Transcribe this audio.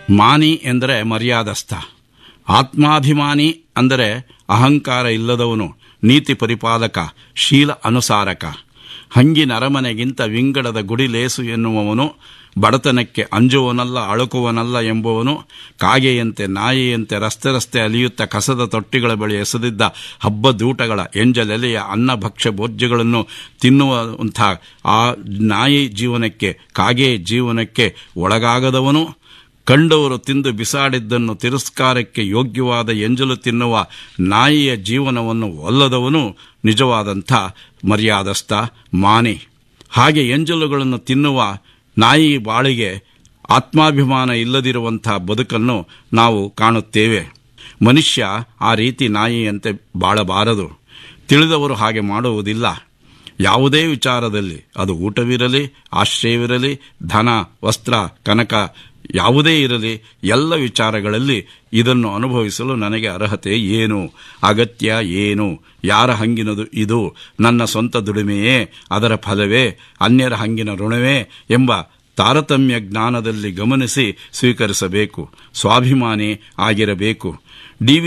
ಮಾನಿ ಎಂದರೆ ಮರ್ಯಾದಸ್ಥ ಆತ್ಮಾಭಿಮಾನಿ ಅಂದರೆ ಅಹಂಕಾರ ಇಲ್ಲದವನು ನೀತಿ ಪರಿಪಾಲಕ ಶೀಲ ಅನುಸಾರಕ ಹಂಗಿನ ಅರಮನೆಗಿಂತ ವಿಂಗಡದ ಗುಡಿಲೇಸು ಎನ್ನುವವನು ಬಡತನಕ್ಕೆ ಅಂಜುವನಲ್ಲ ಅಳುಕುವನಲ್ಲ ಎಂಬುವನು ಕಾಗೆಯಂತೆ ನಾಯಿಯಂತೆ ರಸ್ತೆ ರಸ್ತೆ ಅಲಿಯುತ್ತ ಕಸದ ತೊಟ್ಟಿಗಳ ಬಳಿ ಎಸೆದಿದ್ದ ಹಬ್ಬದೂಟಗಳ ಎಂಜಲೆಲೆಯ ಅನ್ನ ಭಕ್ಷ್ಯ ಭೋಜ್ಯಗಳನ್ನು ತಿನ್ನುವಂಥ ಆ ನಾಯಿ ಜೀವನಕ್ಕೆ ಕಾಗೆ ಜೀವನಕ್ಕೆ ಒಳಗಾಗದವನು ಕಂಡವರು ತಿಂದು ಬಿಸಾಡಿದ್ದನ್ನು ತಿರಸ್ಕಾರಕ್ಕೆ ಯೋಗ್ಯವಾದ ಎಂಜಲು ತಿನ್ನುವ ನಾಯಿಯ ಜೀವನವನ್ನು ಒಲ್ಲದವನು ನಿಜವಾದಂಥ ಮರ್ಯಾದಸ್ಥ ಮಾನಿ ಹಾಗೆ ಎಂಜಲುಗಳನ್ನು ತಿನ್ನುವ ನಾಯಿ ಬಾಳಿಗೆ ಆತ್ಮಾಭಿಮಾನ ಇಲ್ಲದಿರುವಂಥ ಬದುಕನ್ನು ನಾವು ಕಾಣುತ್ತೇವೆ ಮನುಷ್ಯ ಆ ರೀತಿ ನಾಯಿಯಂತೆ ಬಾಳಬಾರದು ತಿಳಿದವರು ಹಾಗೆ ಮಾಡುವುದಿಲ್ಲ ಯಾವುದೇ ವಿಚಾರದಲ್ಲಿ ಅದು ಊಟವಿರಲಿ ಆಶ್ರಯವಿರಲಿ ಧನ ವಸ್ತ್ರ ಕನಕ ಯಾವುದೇ ಇರಲಿ ಎಲ್ಲ ವಿಚಾರಗಳಲ್ಲಿ ಇದನ್ನು ಅನುಭವಿಸಲು ನನಗೆ ಅರ್ಹತೆ ಏನು ಅಗತ್ಯ ಏನು ಯಾರ ಹಂಗಿನದು ಇದು ನನ್ನ ಸ್ವಂತ ದುಡಿಮೆಯೇ ಅದರ ಫಲವೇ ಅನ್ಯರ ಹಂಗಿನ ಋಣವೇ ಎಂಬ ತಾರತಮ್ಯ ಜ್ಞಾನದಲ್ಲಿ ಗಮನಿಸಿ ಸ್ವೀಕರಿಸಬೇಕು ಸ್ವಾಭಿಮಾನಿ ಆಗಿರಬೇಕು ಡಿ